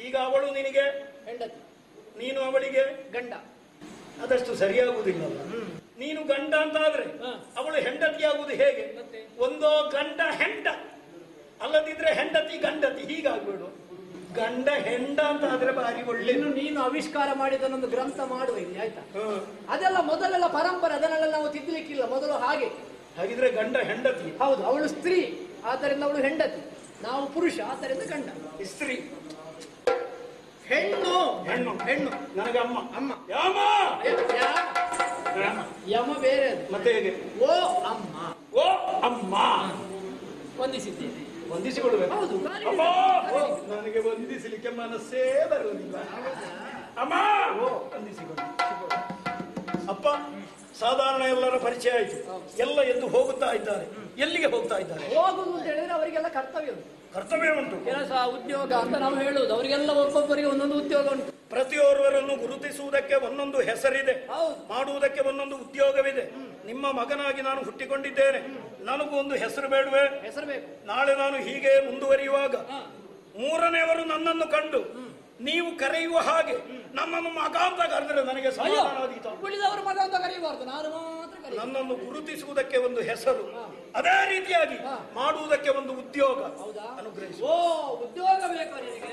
ಈಗ ಅವಳು ನಿನಗೆ ಹೆಂಡತಿ ನೀನು ಅವಳಿಗೆ ಗಂಡ ಅದಷ್ಟು ಸರಿಯಾಗುವುದಿಲ್ಲಲ್ಲ ನೀನು ಗಂಡ ಅಂತ ಆದ್ರೆ ಹ. ಅವಳು ಹೆಂಡತಿಯಾಗುವುದು ಹೇಗೆ ಮತ್ತೆ? ಒಂದೋ ಗಂಡ ಹೆಂಡ ಅಲ್ಲದಿದ್ರೆ ಹೆಂಡತಿ ಗಂಡತಿ ಹೀಗಾಗ್ಬೇಡು ಗಂಡ ಹೆಂಡ ಅಂತ ಆದ್ರೆ ಬಾರಿ ಒಳ್ಳೆ ಇನ್ನು ನೀನು ಆವಿಷ್ಕಾರ ಮಾಡಿದನೊಂದು ಗ್ರಂಥ ಮಾಡುವ ಇಲ್ಲಿ ಆಯ್ತಾ ಅದೆಲ್ಲ ಮೊದಲೆಲ್ಲ ಪರಂಪರೆ ಅದನ್ನೆಲ್ಲ ನಾವು ತಿದ್ದಲಿಕ್ಕಿಲ್ಲ ಮೊದಲು ಹಾಗೆ ಹಾಗಿದ್ರೆ ಗಂಡ ಹೆಂಡತಿ ಹೌದು ಅವಳು ಸ್ತ್ರೀ ಆದ್ದರಿಂದ ಅವಳು ಹೆಂಡತಿ ನಾವು ಪುರುಷ ಆದ್ದರಿಂದ ಗಂಡ ಸ್ತ್ರೀ ಹೆಣ್ಣು ಹೆಣ್ಣು ಹೆಣ್ಣು ನನಗೆ ಅಮ್ಮ ಅಮ್ಮ ಯಾಮ ಯಮ ಯಮ ಬೇರೆ ಅದು ಮತ್ತೆ ಹೇಗೆ ಓ ಅಮ್ಮ ಓ ಅಮ್ಮ ವಂದಿಸಿದ್ದೇನೆ ವಂದಿಸಿಕೊಳ್ಳುವೆ ಹೌದು ಕಾಲಿಗೆ ಅಮ್ಮ ಕಾಲಿಗೆ. ಓ, ನನಗೆ ವಂದಿಸಲಿಕ್ಕೆ ಮನಸ್ಸೇ ಬರುವುದಿಲ್ಲ ಅಮ್ಮ ಓ ವಂದಿಸಿಕೊಳ್ಳು ಅಪ್ಪ ಸಾಧಾರಣ ಎಲ್ಲರ ಪರಿಚಯ ಆಯಿತು ಎಲ್ಲ ಎದ್ದು ಹೋಗುತ್ತಾ ಇದ್ದಾರೆ ಎಲ್ಲಿಗೆ ಹೋಗ್ತಾ ಇದ್ದಾರೆ ಹೋಗುದು ಅಂತ ಹೇಳಿದ್ರೆ ಅವರಿಗೆಲ್ಲ ಕರ್ತವ್ಯ ಉಂಟು ಕರ್ತವ್ಯ ಉಂಟು ಕೆಲಸ ಉದ್ಯೋಗ ಅಂತ ನಾವು ಹೇಳುದು ಅವರಿಗೆಲ್ಲ ಒಬ್ಬೊಬ್ಬರಿಗೆ ಒಂದೊಂದು ಉದ್ಯೋಗ ಉಂಟು ಪ್ರತಿಯೋರ್ವರನ್ನು ಗುರುತಿಸುವುದಕ್ಕೆ ಒಂದೊಂದು ಹೆಸರಿದೆ ಹೌದು. ಮಾಡುವುದಕ್ಕೆ ಒಂದೊಂದು ಉದ್ಯೋಗವಿದೆ ನಿಮ್ಮ ಮಗನಾಗಿ ನಾನು ಹುಟ್ಟಿಕೊಂಡಿದ್ದೇನೆ ನನಗೂ ಒಂದು ಹೆಸರು ಬೇಡುವೆ ಹೆಸರು ಬೇಕು ನಾಳೆ ನಾನು ಹೀಗೆ ಮುಂದುವರಿಯುವಾಗ ಹಾ. ಮೂರನೆಯವರು ನನ್ನನ್ನು ಕಂಡು ನೀವು ಕರೆಯುವ ಹಾಗೆ ನನ್ನನ್ನು ಮಗ ಅಂತ ಕರೆದ್ರೆ ನನಗೆ ಅಯ್ಯೋ ಸಮಾಧಾನವಾದೀತ ಉಳಿದವರು ಮಗ ಅಂತ ಕರೀಬಾರ್ದು ನಾನು ಮಾತ್ರ ಕರೀ ನನ್ನನ್ನು ಗುರುತಿಸುವುದಕ್ಕೆ ಒಂದು ಹೆಸರು ಅದೇ ರೀತಿಯಾಗಿ ಹಾ. ಮಾಡುವುದಕ್ಕೆ ಒಂದು ಉದ್ಯೋಗ ಹೌದಾ ಅನುಗ್ರಹಿಸು ಓ ಉದ್ಯೋಗ ಬೇಕು ನಿನಗೆ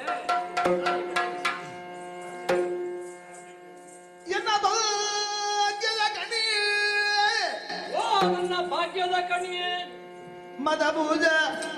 ಎನ್ನ ಭಾಗ್ಯದ ಕಣಿ ಓ ನನ್ನ ಭಾಗ್ಯದ ಕಣಿಯೇ ಮದಭುಜ